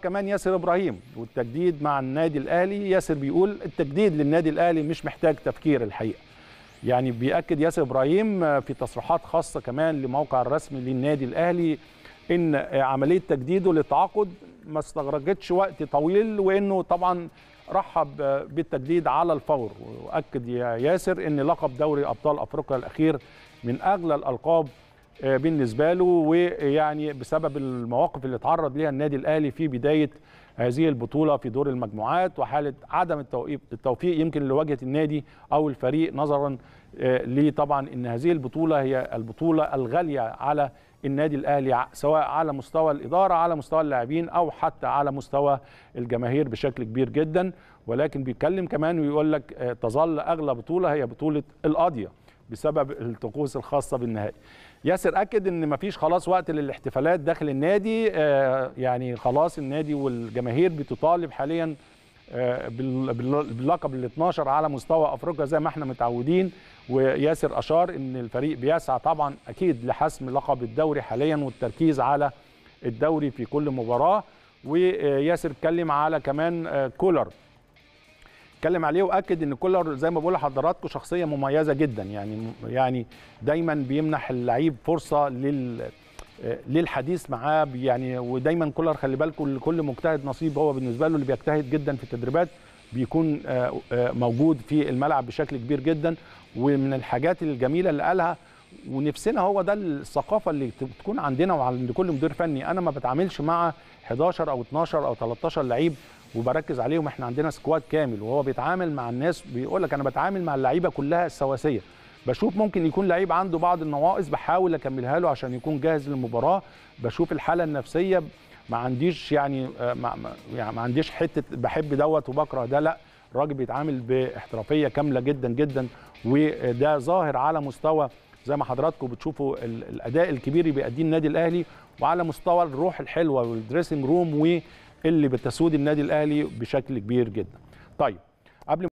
كمان ياسر ابراهيم والتجديد مع النادي الاهلي ياسر بيقول التجديد للنادي الاهلي مش محتاج تفكير الحقيقه يعني بيأكد ياسر ابراهيم في تصريحات خاصه كمان لموقع الرسمي للنادي الاهلي ان عمليه تجديده للتعاقد ما استغرقتش وقت طويل وانه طبعا رحب بالتجديد على الفور واكد يا ياسر ان لقب دوري ابطال افريقيا الاخير من اغلى الالقاب بالنسبه له ويعني بسبب المواقف اللي اتعرض ليها النادي الاهلي في بدايه هذه البطوله في دور المجموعات وحاله عدم التوفيق يمكن اللي واجهت النادي او الفريق نظرا لطبعا ان هذه البطوله هي البطوله الغاليه على النادي الاهلي سواء على مستوى الاداره على مستوى اللاعبين او حتى على مستوى الجماهير بشكل كبير جدا ولكن بيتكلم كمان ويقول لك تظل اغلى بطوله هي بطوله القاضيه بسبب الطقوس الخاصه بالنهائي ياسر اكد ان مفيش خلاص وقت للاحتفالات داخل النادي يعني خلاص النادي والجماهير بتطالب حاليا باللقب ال 12 على مستوى افريقيا زي ما احنا متعودين وياسر اشار ان الفريق بيسعى طبعا اكيد لحسم لقب الدوري حاليا والتركيز على الدوري في كل مباراه وياسر اتكلم على كمان كولر اتكلم عليه واكد ان كولر زي ما بقول لحضراتكم شخصيه مميزه جدا يعني يعني دايما بيمنح اللعيب فرصه لل للحديث معاه يعني ودايما كولر خلي بالكم لكل مجتهد نصيب هو بالنسبه له اللي بيجتهد جدا في التدريبات بيكون موجود في الملعب بشكل كبير جدا ومن الحاجات الجميله اللي قالها ونفسنا هو ده الثقافه اللي تكون عندنا وعند كل مدير فني انا ما بتعاملش مع 11 او 12 او 13 لعيب وبركز عليهم احنا عندنا سكواد كامل وهو بيتعامل مع الناس بيقول لك انا بتعامل مع اللعيبه كلها السواسيه بشوف ممكن يكون لعيب عنده بعض النواقص بحاول اكملها له عشان يكون جاهز للمباراه بشوف الحاله النفسيه ما عنديش يعني ما, يعني ما عنديش حته بحب دوت وبكره ده لا الراجل بيتعامل باحترافيه كامله جدا جدا وده ظاهر على مستوى زي ما حضراتكم بتشوفوا الاداء الكبير اللي بيأديه النادي الاهلي وعلى مستوى الروح الحلوه والدريسنج روم واللي بتسود النادي الاهلي بشكل كبير جدا. طيب قبل